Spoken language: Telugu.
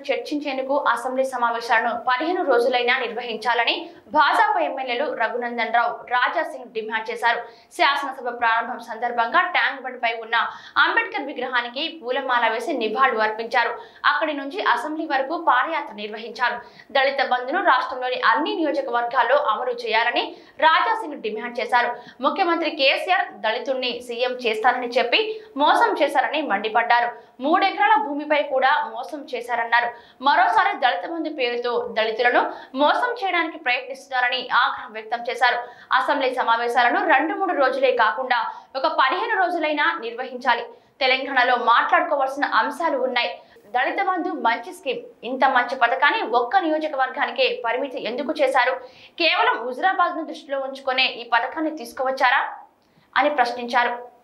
చర్చించేందుకు అసెంబ్లీ సమావేశాలను పదిహేను రోజులైనా నిర్వహించాలని భాజపా ఎమ్మెల్యేలు రఘునందన్ రావు రాజా సింగ్ డిమాండ్ చేశారు శాసనసభ ప్రారంభం సందర్భంగా ట్యాంక్ బండ్ పై ఉన్న అంబేద్కర్ విగ్రహానికి పూలమాల వేసి నివాళులు అర్పించారు అక్కడి నుంచి అసెంబ్లీ వరకు పాదయాత్ర నిర్వహించారు దళిత బంధును రాష్ట్రంలోని అన్ని నియోజకవర్గాల్లో అమలు చేయాలని రాజా సింగ్ డిమాండ్ చేశారు ముఖ్యమంత్రి కేసీఆర్ దళితుణ్ణి సీఎం చేస్తానని చెప్పి మోసం చేశారని మండిపడ్డారు మూడెకరాల భూమిపై కూడా మోసం చేశారన్నారు మరోసారి దళిత బంధు పేరుతో దళితులను మోసం చేయడానికి ప్రయత్నిస్తున్నారని ఆగ్రహం వ్యక్తం చేశారు అసెంబ్లీ సమావేశాలను రెండు మూడు రోజులే కాకుండా ఒక పదిహేను రోజులైనా నిర్వహించాలి తెలంగాణలో మాట్లాడుకోవాల్సిన అంశాలు ఉన్నాయి దళిత బంధు మంచి స్కీమ్ ఇంత మంచి పథకాన్ని ఒక్క నియోజకవర్గానికే పరిమితి ఎందుకు చేశారు కేవలం హుజరాబాద్ ను దృష్టిలో ఉంచుకునే ఈ పథకాన్ని తీసుకువచ్చారా అని ప్రశ్నించారు